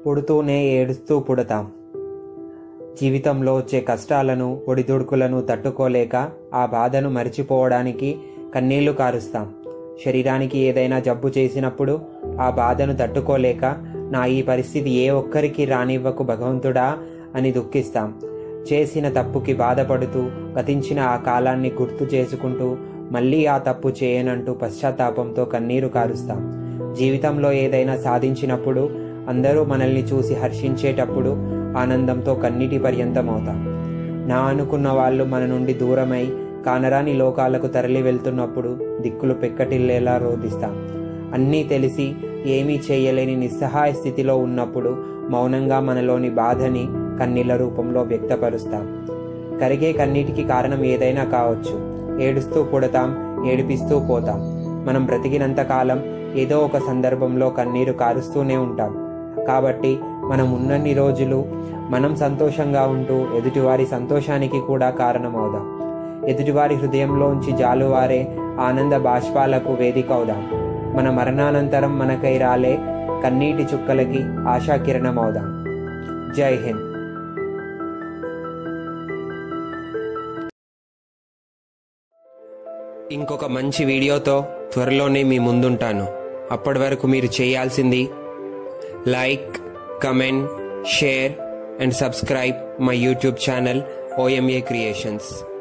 పుడుతూనే ఏడుస్తూ పుడతాం జీవితంలో వచ్చే కష్టాలను ఒడిదుడుకులను తట్టుకోలేక ఆ బాధను మరిచిపోవడానికి కన్నీళ్లు కారుస్తాం శరీరానికి ఏదైనా జబ్బు చేసినప్పుడు ఆ బాధను తట్టుకోలేక నా ఈ పరిస్థితి ఏ ఒక్కరికి రానివ్వకు భగవంతుడా అని దుఃఖిస్తాం చేసిన తప్పుకి బాధపడుతూ గతించిన ఆ కాలాన్ని గుర్తు చేసుకుంటూ మళ్ళీ ఆ తప్పు చేయనంటూ పశ్చాత్తాపంతో కన్నీరు కారుస్తాం జీవితంలో ఏదైనా సాధించినప్పుడు అందరూ మనల్ని చూసి హర్షించేటప్పుడు ఆనందంతో కన్నీటి పర్యంతం అవుతాం నా అనుకున్న వాళ్ళు మన నుండి దూరమై కానరాని లోకాలకు తరలి వెళ్తున్నప్పుడు దిక్కులు పెక్కటిల్లేలా రోధిస్తాం అన్నీ తెలిసి ఏమీ చేయలేని నిస్సహాయ స్థితిలో ఉన్నప్పుడు మౌనంగా మనలోని బాధని కన్నీళ్ల రూపంలో వ్యక్తపరుస్తాం కరిగే కన్నీటికి కారణం ఏదైనా కావచ్చు ఏడుస్తూ పుడతాం ఏడిపిస్తూ పోతాం మనం బ్రతికినంత కాలం ఏదో ఒక సందర్భంలో కన్నీరు కారుస్తూనే ఉంటాం కాబట్టి మనం ఉన్నన్ని రోజులు మనం సంతోషంగా ఉంటూ ఎదుటివారి సంతోషానికి కూడా కారణమవుదాం ఎదుటివారి హృదయంలోంచి జాలువారే ఆనంద బాష్పాలకు వేదిక అవుదాం మన మరణానంతరం మనకై రాలే కన్నీటి చుక్కలకి ఆశాకిరణం అవుదాం జై హింద్ ఇంకొక మంచి వీడియోతో త్వరలోనే మీ ముందుంటాను అప్పటి వరకు మీరు చేయాల్సింది like comment share and subscribe my YouTube channel OMA creations